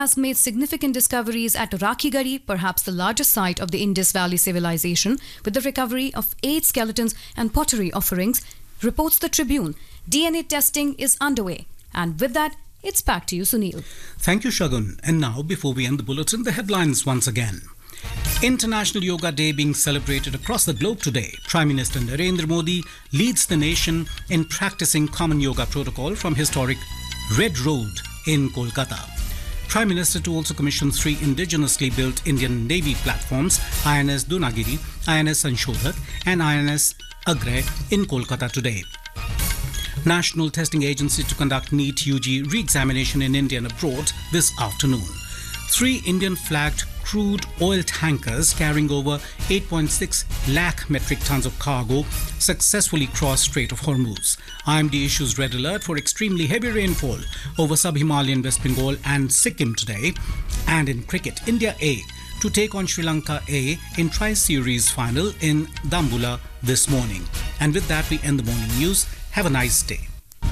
has made significant discoveries at Rakhigari, perhaps the largest site of the Indus Valley civilization, with the recovery of eight skeletons and pottery offerings, reports the Tribune. DNA testing is underway. And with that, it's back to you, Sunil. Thank you, Shagun. And now, before we end the bulletin, the headlines once again. International Yoga Day being celebrated across the globe today. Prime Minister Narendra Modi leads the nation in practicing common yoga protocol from historic Red Road in Kolkata. Prime Minister to also commission three indigenously built Indian Navy platforms, INS Dunagiri, INS Sanshodhak, and INS Agre in Kolkata today. National Testing Agency to conduct NEET UG re-examination in India and abroad this afternoon. Three Indian flagged crude oil tankers carrying over 8.6 lakh metric tons of cargo successfully crossed Strait of Hormuz. IMD issues red alert for extremely heavy rainfall over sub-Himalayan West Bengal and Sikkim today. And in cricket, India A to take on Sri Lanka A in Tri-Series final in Dambula this morning. And with that, we end the morning news. Have a nice day.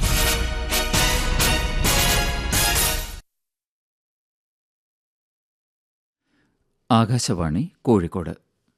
Akashvani Kozhikode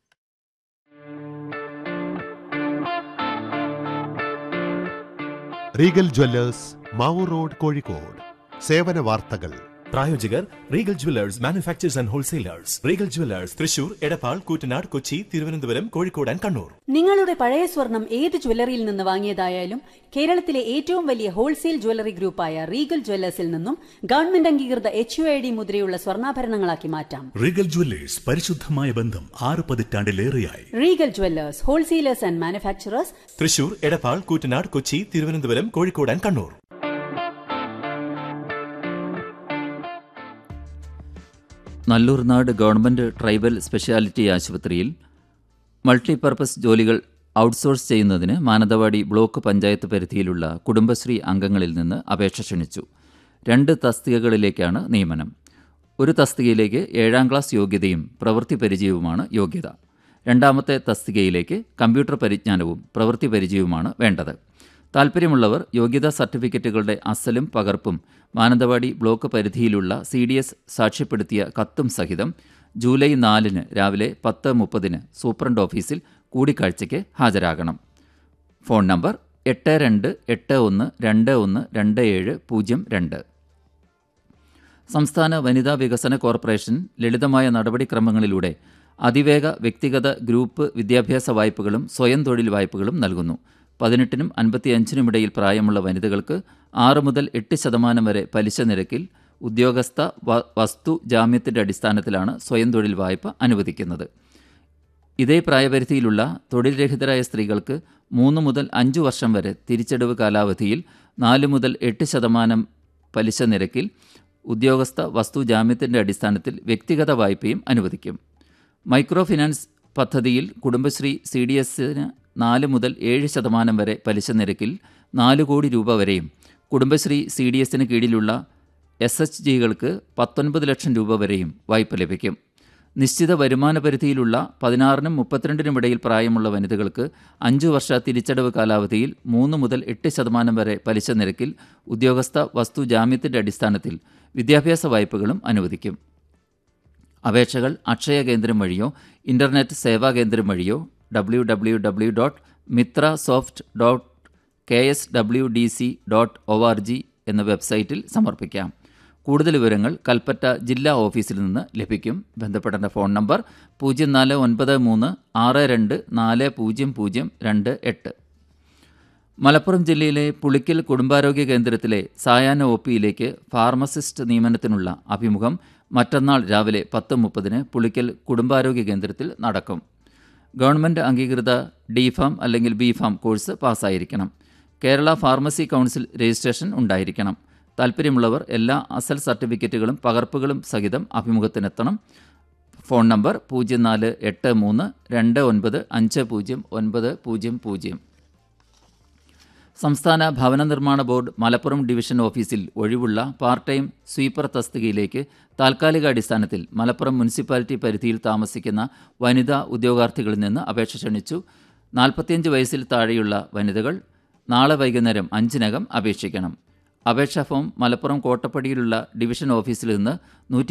Regal Jewellers Mavoor road Kozhikode സേവന വാർത്തകൾ പ്രായോജകർ Regal Jewellers manufacturers and wholesalers Regal Jewellers Thrissur Edappal Koottanad Kochi Thiruvananthapuram Kozhikode and Kannur നിങ്ങളുടെ പഴയ സ്വർണം ഏത് ജ്വല്ലറിയിൽ നിന്ന് വാങ്ങിയതായാലും കേരളത്തിലെ ഏറ്റവും വലിയ ഹോൾസെയിൽ ജ്വല്ലറി ഗ്രൂപ്പായ റീഗൽ ജ്വല്ലേഴ്സിൽ നിന്നും ഗവൺമെന്റ് അംഗീകൃത എച്ച് യു ഐ ഡി മുദ്രയുള്ള സ്വർണ്ണാഭരണങ്ങളാക്കി മാറ്റാം റീഗൽ ജ്വല്ലേഴ്സ് പരിശുദ്ധമായ ബന്ധം ആറ് പതിറ്റാണ്ടിലേറെയായി Regal Jewellers wholesalers and manufacturers Thrissur Edappal Koottanad Kochi Thiruvananthapuram Kozhikode and Kannur Nallurnad government tribal speciality ആശുപത്രിയിൽ മൾട്ടിപർപ്പസ് ജോലികൾ ഔട്ട്സോഴ്സ് ചെയ്യുന്നതിന് മാനന്തവാടി ബ്ലോക്ക് പഞ്ചായത്ത് പരിധിയിലുള്ള കുടുംബശ്രീ അംഗങ്ങളിൽ നിന്ന് അപേക്ഷ ക്ഷണിച്ചു രണ്ട് തസ്തികകളിലേക്കാണ് നിയമനം ഒരു തസ്തികയിലേക്ക് ഏഴാം ക്ലാസ് യോഗ്യതയും പ്രവൃത്തി പരിചയവുമാണ് യോഗ്യത രണ്ടാമത്തെ തസ്തികയിലേക്ക് കമ്പ്യൂട്ടർ പരിജ്ഞാനവും പ്രവൃത്തി പരിചയവുമാണ് വേണ്ടത് താൽപ്പര്യമുള്ളവർ യോഗ്യതാ സർട്ടിഫിക്കറ്റുകളുടെ അസലും പകർപ്പും മാനന്തവാടി ബ്ലോക്ക് പരിധിയിലുള്ള സി ഡി എസ് സാക്ഷ്യപ്പെടുത്തിയ കത്തും സഹിതം ജൂലൈ നാലിന് രാവിലെ പത്ത് മുപ്പതിന് സൂപ്രണ്ട് ഓഫീസിൽ കൂടിക്കാഴ്ചയ്ക്ക് ഹാജരാകണം ഫോൺ നമ്പർ എട്ട് രണ്ട് എട്ട് ഒന്ന് രണ്ട് ഒന്ന് രണ്ട് ഏഴ് പൂജ്യം രണ്ട് സംസ്ഥാന വനിതാ വികസന കോർപ്പറേഷൻ ലളിതമായ നടപടിക്രമങ്ങളിലൂടെ അതിവേഗ വ്യക്തിഗത ഗ്രൂപ്പ് വിദ്യാഭ്യാസ വായ്പകളും സ്വയം തൊഴിൽ വായ്പകളും നൽകുന്നു പതിനെട്ടിനും അൻപത്തിയഞ്ചിനുമിടയിൽ പ്രായമുള്ള വനിതകൾക്ക് ആറ് മുതൽ എട്ട് ശതമാനം വരെ പലിശ നിരക്കിൽ ഉദ്യോഗസ്ഥ വ- വസ്തു ജാമ്യത്തിൻ്റെ അടിസ്ഥാനത്തിലാണ് സ്വയം തൊഴിൽ വായ്പ അനുവദിക്കുന്നത് ഇതേ പ്രായപരിധിയിലുള്ള തൊഴിൽ രഹിതരായ സ്ത്രീകൾക്ക് മൂന്ന് മുതൽ അഞ്ച് വർഷം വരെ തിരിച്ചടവ് കാലാവധിയിൽ നാല് മുതൽ എട്ട് ശതമാനം പലിശ നിരക്കിൽ ഉദ്യോഗസ്ഥ വസ്തു ജാമ്യത്തിൻ്റെ അടിസ്ഥാനത്തിൽ വ്യക്തിഗത വായ്പയും അനുവദിക്കും മൈക്രോ ഫിനാൻസ് പദ്ധതിയിൽ കുടുംബശ്രീ സി ഡി എസിന് നാല് മുതൽ ഏഴ് ശതമാനം വരെ പലിശ നിരക്കിൽ നാല് കോടി രൂപ വരെയും കുടുംബശ്രീ സി ഡി എസിന് കീഴിലുള്ള എസ് എച്ച് ജികൾക്ക് പത്തൊൻപത് ലക്ഷം രൂപ വരെയും വായ്പ ലഭിക്കും നിശ്ചിത വരുമാന പരിധിയിലുള്ള പതിനാറിനും മുപ്പത്തിരണ്ടിനും ഇടയിൽ പ്രായമുള്ള വനിതകൾക്ക് അഞ്ചു വർഷ തിരിച്ചടവ് കാലാവധിയിൽ മൂന്ന് മുതൽ എട്ട് ശതമാനം വരെ പലിശ നിരക്കിൽ ഉദ്യോഗസ്ഥ വസ്തു ജാമ്യത്തിൻ്റെ അടിസ്ഥാനത്തിൽ വിദ്യാഭ്യാസ വായ്പകളും അനുവദിക്കും അപേക്ഷകൾ അക്ഷയ കേന്ദ്രം വഴിയോ ഇൻ്റർനെറ്റ് സേവാ കേന്ദ്രം വഴിയോ W W W dot Mitra soft dot K S W D C dot O R G എന്ന വെബ്സൈറ്റിൽ സമർപ്പിക്കാം കൂടുതൽ വിവരങ്ങൾ കൽപ്പറ്റ ജില്ലാ ഓഫീസിൽ നിന്ന് ലഭിക്കും ബന്ധപ്പെടേണ്ട ഫോൺ നമ്പർ പൂജ്യം നാല് ഒൻപത് മൂന്ന് ആറ് രണ്ട് നാല് പൂജ്യം പൂജ്യം രണ്ട് എട്ട് മലപ്പുറം ജില്ലയിലെ പുളിക്കൽ കുടുംബാരോഗ്യ കേന്ദ്രത്തിലെ സായാഹ്ന ഒ പിയിലേക്ക് ഫാർമസിസ്റ്റ് നിയമനത്തിനുള്ള അഭിമുഖം മറ്റന്നാൾ രാവിലെ പത്ത് മുപ്പതിന് പുളിക്കൽ കുടുംബാരോഗ്യ കേന്ദ്രത്തിൽ നടക്കും ഗവൺമെൻറ് അംഗീകൃത ഡി ഫാം അല്ലെങ്കിൽ ബി ഫാം കോഴ്സ് പാസ്സായിരിക്കണം കേരള ഫാർമസി കൗൺസിൽ രജിസ്ട്രേഷൻ ഉണ്ടായിരിക്കണം താൽപ്പര്യമുള്ളവർ എല്ലാ അസൽ സർട്ടിഫിക്കറ്റുകളും പകർപ്പുകളും സഹിതം അഭിമുഖത്തിനെത്തണം ഫോൺ നമ്പർ പൂജ്യം നാല് എട്ട് മൂന്ന് രണ്ട് ഒൻപത് അഞ്ച് പൂജ്യം ഒൻപത് പൂജ്യം പൂജ്യം സംസ്ഥാന ഭവന നിർമ്മാണ ബോർഡ് മലപ്പുറം ഡിവിഷൻ ഓഫീസിൽ ഒഴിവുള്ള പാർട്ട് ടൈം സ്വീപ്പർ തസ്തികയിലേക്ക് താൽക്കാലിക അടിസ്ഥാനത്തിൽ മലപ്പുറം മുനിസിപ്പാലിറ്റി പരിധിയിൽ താമസിക്കുന്ന വനിതാ ഉദ്യോഗാർത്ഥികളിൽ നിന്ന് അപേക്ഷ ക്ഷണിച്ചു നാൽപ്പത്തിയഞ്ച് വയസ്സിൽ താഴെയുള്ള വനിതകൾ നാളെ വൈകുന്നേരം അഞ്ചിനകം അപേക്ഷിക്കണം അപേക്ഷാ ഫോം മലപ്പുറം കോട്ടപ്പടിയിലുള്ള ഡിവിഷൻ ഓഫീസിൽ നിന്ന് നൂറ്റി